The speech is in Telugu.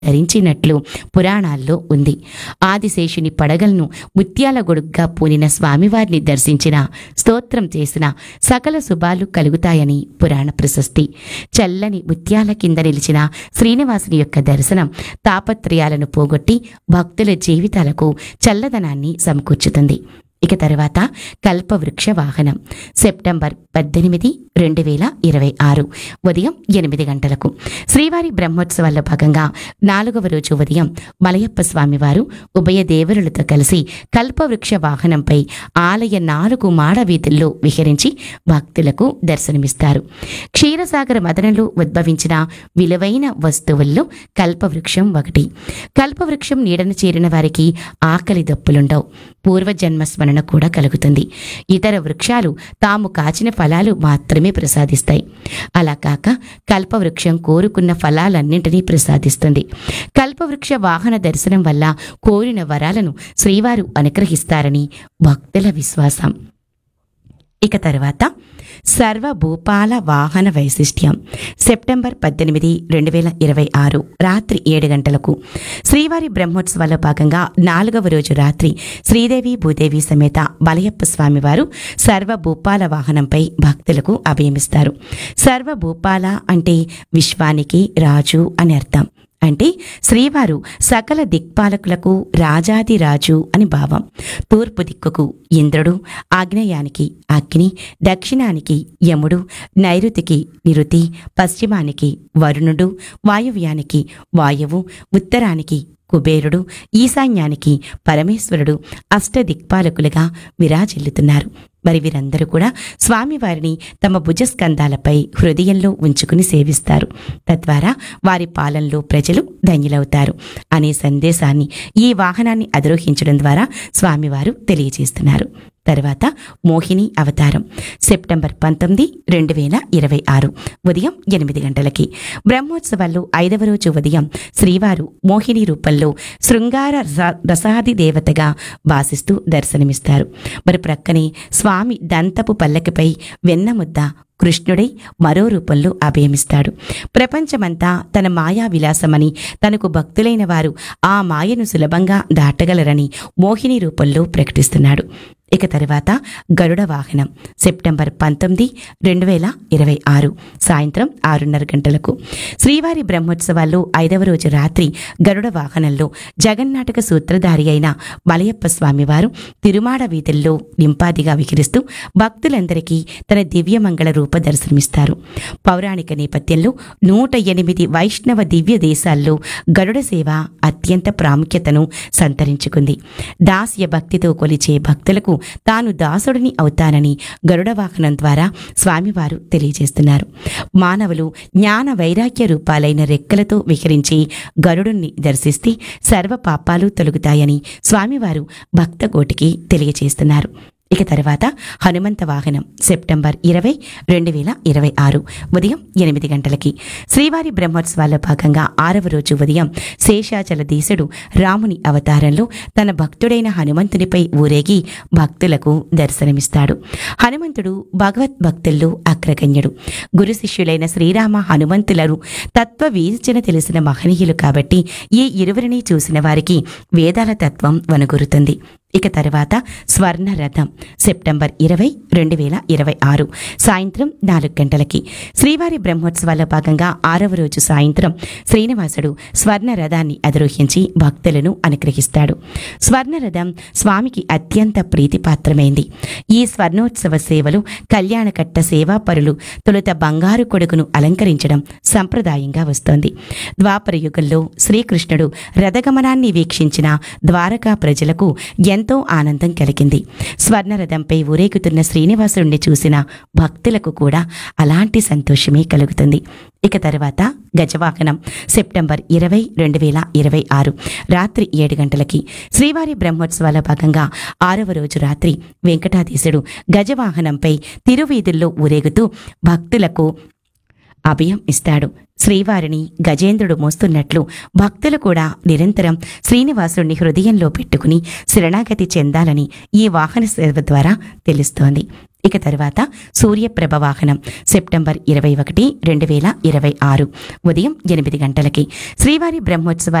ధరించినట్లు పురాణాల్లో ఉంది ఆదిశేషుని పడగలను ముత్యాల గొడుగ్గా పూనిన స్వామివారిని దర్శించిన స్తోత్రం చేసిన సకల శుభాలు కలుగుతాయని పురాణ ప్రశస్తి చల్లని ముత్యాల కింద నిలిచిన శ్రీనివాసుని యొక్క దర్శనం తాపత్రయాలను పోగొట్టి భక్తుల జీవితాలకు చల్లదనాన్ని సమకూర్చుతుంది ఇక తర్వాత కల్పవృక్ష వాహనం సెప్టెంబర్ పద్దెనిమిది రెండు వేల ఇరవై ఆరు ఉదయం ఎనిమిది గంటలకు శ్రీవారి బ్రహ్మోత్సవాల్లో భాగంగా నాలుగవ రోజు ఉదయం మలయప్ప స్వామివారు ఉభయ దేవరులతో కలిసి కల్పవృక్ష వాహనంపై ఆలయ నాలుగు మాడ వీధుల్లో విహరించి భక్తులకు దర్శనమిస్తారు క్షీరసాగర మదనంలో ఉద్భవించిన విలువైన వస్తువుల్లో కల్పవృక్షం ఒకటి కల్పవృక్షం నీడను చేరిన వారికి ఆకలి దప్పులుండవు పూర్వజన్మ స్మరణ కూడా కలుగుతుంది ఇతర వృక్షాలు తాము కాచిన ఫలాలు మాత్రమే ప్రసాదిస్తాయి అలా కాక కల్పవృక్షం కోరుకున్న ఫలాలన్నింటినీ ప్రసాదిస్తుంది కల్పవృక్ష వాహన దర్శనం వల్ల కోరిన వరాలను శ్రీవారు అనుగ్రహిస్తారని భక్తుల విశ్వాసం ఇక తర్వాత సర్వభూపాల వాహన వైశిష్ట్యం సెప్టెంబర్ పద్దెనిమిది రెండు వేల ఇరవై ఆరు రాత్రి ఏడు గంటలకు శ్రీవారి బ్రహ్మోత్సవాల్లో భాగంగా నాలుగవ రోజు రాత్రి శ్రీదేవి భూదేవి సమేత బలయప్ప స్వామివారు సర్వభూపాల వాహనంపై భక్తులకు అభయమిస్తారు సర్వభూపాల అంటే విశ్వానికి రాజు అని అర్థం అంటే శ్రీవారు సకల దిక్పాలకులకు రాజాది రాజు అని భావం తూర్పు దిక్కుకు ఇంద్రుడు ఆగ్నేయానికి అగ్ని దక్షిణానికి యముడు నైరుతికి నిరుతి పశ్చిమానికి వరుణుడు వాయువ్యానికి వాయువు ఉత్తరానికి కుబేరుడు ఈశాన్యానికి పరమేశ్వరుడు అష్టదిక్పాలకులుగా విరాజిల్లుతున్నారు మరి వీరందరూ కూడా స్వామివారిని తమ భుజస్కంధాలపై హృదయంలో ఉంచుకుని సేవిస్తారు తద్వారా వారి పాలనలో ప్రజలు ధన్యులవుతారు అనే సందేశాన్ని ఈ వాహనాన్ని అధిరోహించడం ద్వారా స్వామివారు తెలియజేస్తున్నారు తర్వాత మోహిని అవతారం సెప్టెంబర్ పంతొమ్మిది రెండు వేల ఇరవై ఆరు ఉదయం ఎనిమిది గంటలకి బ్రహ్మోత్సవాల్లో ఐదవ రోజు ఉదయం శ్రీవారు మోహిని రూపంలో శృంగార రస- రసాది దేవతగా భాసిస్తూ దర్శనమిస్తారు మరి ప్రక్కనే స్వామి దంతపు పల్లకిపై వెన్నముద్ద కృష్ణుడై మరో రూపంలో అభయమిస్తాడు ప్రపంచమంతా తన మాయా విలాసమని తనకు భక్తులైన వారు ఆ మాయను సులభంగా దాటగలరని మోహిని రూపంలో ప్రకటిస్తున్నాడు ఇక తర్వాత గరుడ వాహనం సెప్టెంబర్ పంతొమ్మిది రెండు వేల ఇరవై ఆరు సాయంత్రం ఆరున్నర గంటలకు శ్రీవారి బ్రహ్మోత్సవాల్లో ఐదవ రోజు రాత్రి గరుడ వాహనంలో జగన్నాటక సూత్రధారి అయిన మలయప్ప స్వామివారు తిరుమాడ వీధుల్లో నింపాదిగా విహరిస్తూ భక్తులందరికీ తన దివ్యమంగళ రూప దర్శనమిస్తారు పౌరాణిక నేపథ్యంలో నూట ఎనిమిది వైష్ణవ దివ్య దేశాల్లో గరుడ సేవ అత్యంత ప్రాముఖ్యతను సంతరించుకుంది దాస్య భక్తితో కొలిచే భక్తులకు తాను దాసుడిని అవుతానని గరుడ వాహనం ద్వారా స్వామివారు తెలియజేస్తున్నారు మానవులు జ్ఞాన వైరాగ్య రూపాలైన రెక్కలతో విహరించి గరుడుని దర్శిస్తే సర్వ పాపాలు తొలగుతాయని స్వామివారు భక్త కోటికి తెలియజేస్తున్నారు ఇక తర్వాత హనుమంత వాహనం సెప్టెంబర్ ఇరవై రెండు వేల ఇరవై ఆరు ఉదయం ఎనిమిది గంటలకి శ్రీవారి బ్రహ్మోత్సవాల్లో భాగంగా ఆరవ రోజు ఉదయం శేషాచలధీశుడు రాముని అవతారంలో తన భక్తుడైన హనుమంతునిపై ఊరేగి భక్తులకు దర్శనమిస్తాడు హనుమంతుడు భగవత్ భక్తుల్లో అగ్రగణ్యుడు గురు శిష్యులైన శ్రీరామ హనుమంతులను తత్వ వీర్చన తెలిసిన మహనీయులు కాబట్టి ఈ ఇరువురిని చూసిన వారికి వేదాల తత్వం వనగురుతుంది ఇక తర్వాత స్వర్ణ రథం సెప్టెంబర్ ఇరవై రెండు వేల ఇరవై ఆరు సాయంత్రం నాలుగు గంటలకి శ్రీవారి బ్రహ్మోత్సవాల్లో భాగంగా ఆరవ రోజు సాయంత్రం శ్రీనివాసుడు స్వర్ణ రథాన్ని అధిరోహించి భక్తులను అనుగ్రహిస్తాడు స్వర్ణ రథం స్వామికి అత్యంత ప్రీతిపాత్రమైంది ఈ స్వర్ణోత్సవ సేవలు కళ్యాణకట్ట సేవాపరులు తొలుత బంగారు కొడుకును అలంకరించడం సంప్రదాయంగా వస్తోంది ద్వాపర యుగంలో శ్రీకృష్ణుడు రథగమనాన్ని వీక్షించిన ద్వారకా ప్రజలకు ఎంతో ఆనందం కలిగింది స్వర్ణరథంపై ఊరేగుతున్న శ్రీనివాసుడిని చూసిన భక్తులకు కూడా అలాంటి సంతోషమే కలుగుతుంది ఇక తర్వాత గజవాహనం సెప్టెంబర్ ఇరవై రెండు వేల ఇరవై ఆరు రాత్రి ఏడు గంటలకి శ్రీవారి బ్రహ్మోత్సవాల భాగంగా ఆరవ రోజు రాత్రి వెంకటాధీశుడు గజవాహనంపై తిరువీధుల్లో ఊరేగుతూ భక్తులకు అభయం ఇస్తాడు శ్రీవారిని గజేంద్రుడు మోస్తున్నట్లు భక్తులు కూడా నిరంతరం శ్రీనివాసుడిని హృదయంలో పెట్టుకుని శరణాగతి చెందాలని ఈ వాహన సేవ ద్వారా తెలుస్తోంది ఇక తర్వాత సూర్యప్రభ వాహనం సెప్టెంబర్ ఇరవై ఒకటి రెండు వేల ఇరవై ఆరు ఉదయం ఎనిమిది గంటలకి శ్రీవారి బ్రహ్మోత్సవ